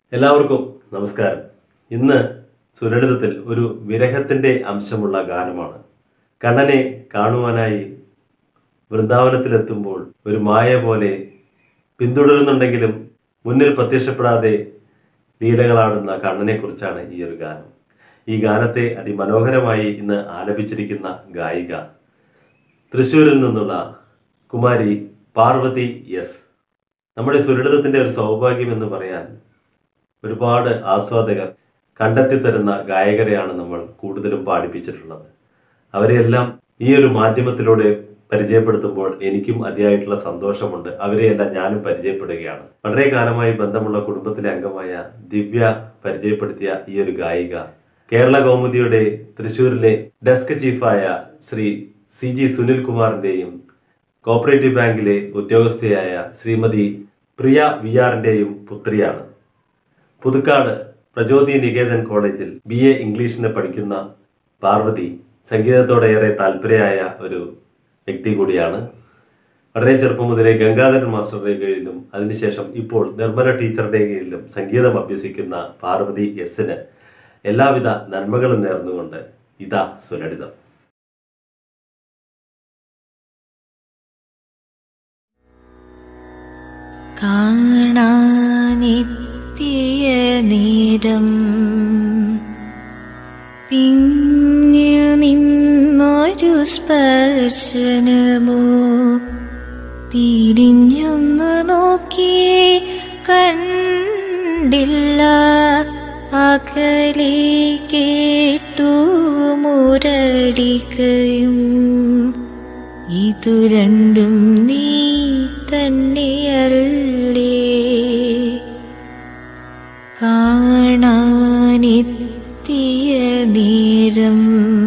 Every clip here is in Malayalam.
എല്ലാവർക്കും നമസ്കാരം ഇന്ന് സുലളിതത്തിൽ ഒരു വിരഹത്തിൻ്റെ അംശമുള്ള ഗാനമാണ് കണ്ണനെ കാണുവാനായി വൃന്ദാവനത്തിലെത്തുമ്പോൾ ഒരു മായ പോലെ പിന്തുടരുന്നുണ്ടെങ്കിലും മുന്നിൽ പ്രത്യക്ഷപ്പെടാതെ ലീലകളാടുന്ന കണ്ണനെക്കുറിച്ചാണ് ഈ ഒരു ഗാനം ഈ ഗാനത്തെ അതിമനോഹരമായി ഇന്ന് ആലപിച്ചിരിക്കുന്ന ഗായിക തൃശ്ശൂരിൽ നിന്നുള്ള കുമാരി പാർവതി എസ് നമ്മുടെ സുരളിതത്തിൻ്റെ ഒരു സൗഭാഗ്യം എന്ന് പറയാൻ ഒരുപാട് ആസ്വാദകർ കണ്ടെത്തി തരുന്ന ഗായകരെയാണ് നമ്മൾ കൂടുതലും പാടിപ്പിച്ചിട്ടുള്ളത് അവരെയെല്ലാം ഈ ഒരു മാധ്യമത്തിലൂടെ പരിചയപ്പെടുത്തുമ്പോൾ എനിക്കും അതിയായിട്ടുള്ള സന്തോഷമുണ്ട് അവരെയെല്ലാം ഞാനും പരിചയപ്പെടുകയാണ് വളരെ കാലമായി ബന്ധമുള്ള കുടുംബത്തിലെ അംഗമായ ദിവ്യ പരിചയപ്പെടുത്തിയ ഈ ഒരു ഗായിക കേരള കൗമുദിയുടെ തൃശ്ശൂരിലെ ഡെസ്ക് ചീഫായ ശ്രീ സി ജി സുനിൽ കുമാറിന്റെയും കോപ്പറേറ്റീവ് ബാങ്കിലെ ഉദ്യോഗസ്ഥയായ ശ്രീമതി പ്രിയ വി ആറിന്റെയും പുത്രിയാണ് പുതുക്കാട് പ്രചോദി നികേതൻ കോളേജിൽ ബി എ ഇംഗ്ലീഷിന് പഠിക്കുന്ന പാർവതി സംഗീതത്തോടെ ഏറെ താല്പര്യമായ ഒരു വ്യക്തി കൂടിയാണ് വളരെ ചെറുപ്പം മുതലേ ഗംഗാധരൻ മാസ്റ്ററുടെ കീഴിലും അതിനുശേഷം ഇപ്പോൾ നിർമ്മല ടീച്ചറുടെ കീഴിലും സംഗീതം അഭ്യസിക്കുന്ന പാർവതി എസിന് എല്ലാവിധ നന്മകളും നേർന്നുകൊണ്ട് ഇതാ സുലളിതം കാണാനെത്തിയ നേരം പിന്നിൽ നിന്നൊരു സ്പർശനമോ തിരിഞ്ഞൊന്ന് നോക്കി കണ്ടില്ല അകലെ കേട്ടു മുരടിക്കയും ഇതു രണ്ടും നീ തന്നെയല്ലേ കാണാനെത്തിയ നേരം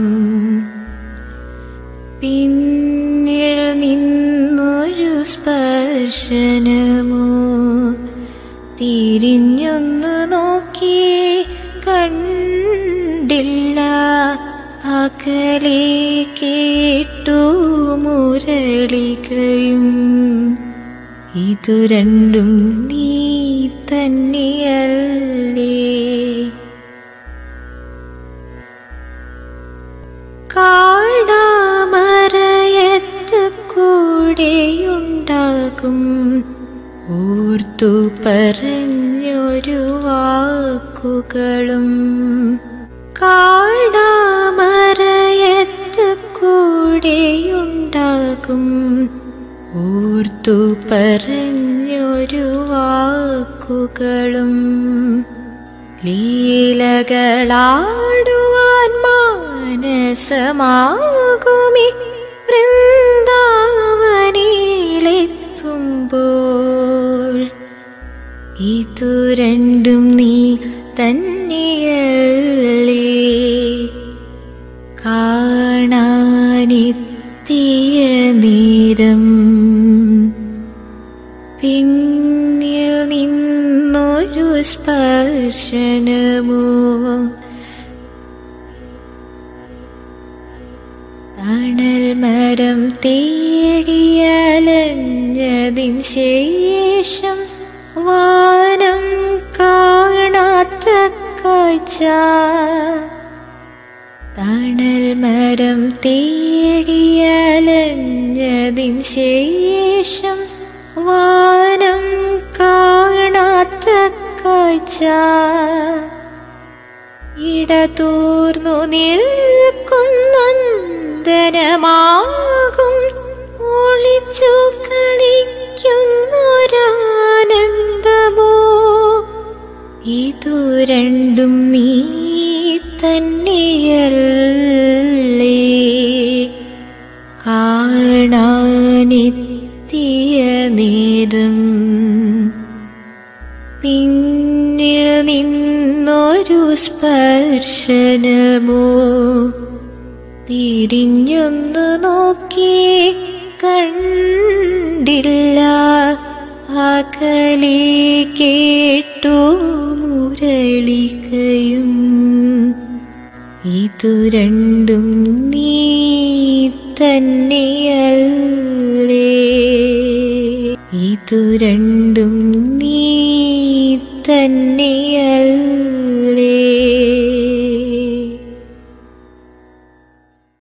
പിന്നിൽ നിന്നൊരു സ്പർശനമോ തിരിഞ്ഞൊന്ന് നോക്കി കണ്ടില്ല അകലെ കേട്ടു മുരളികയും ഇതു രണ്ടും നീ തന്നെയല്ലേ കാടാമറയത്ത് കൂടെയുണ്ടാകും ഓർത്തു പറഞ്ഞൊരു വാക്കുകളും കാടാമറയത്ത് കൂടെയുണ്ടാകും ഓർത്തു പറഞ്ഞൊരു വാക്കുകളും ലീലകളാടുവാൻ മാനസമാകുമി വൃന്ദാവനിലെത്തുമ്പോൾ ഇതു രണ്ടും നീ തന്നെയല്ലേ കാണാനെത്തിയ നേരം പിന്നിൽ നിന്നൊരു സ്പർശനമോ തണൽ മരം തേടിയലഞ്ഞതിൻ ശേഷം വാനം കാണാത്ത കാഴ്ച തണൽ മരം തേടിയലഞ്ഞതിൻ ശേഷം വാനം കാണാത്ത കാഴ്ച ഇടതൂർന്നു നിൽക്കും നന്ദനമാകും ഒളിച്ചു കളിക്കുന്നൊരാനന്ദമോ ഇതു രണ്ടും നീ തന്നെയല്ലേ കാണാനെത്തിയ നേരം പിന്നിൽ നിന്നൊരു സ്പർശനമോ തിരിഞ്ഞൊന്ന് നോക്കി കണ്ടില്ല അകലെ കേട്ടു മുരളികയും ഇതു രണ്ടും നീ തന്നെയല്ലേ ഇതു രണ്ടും നീ തന്നെയല്ല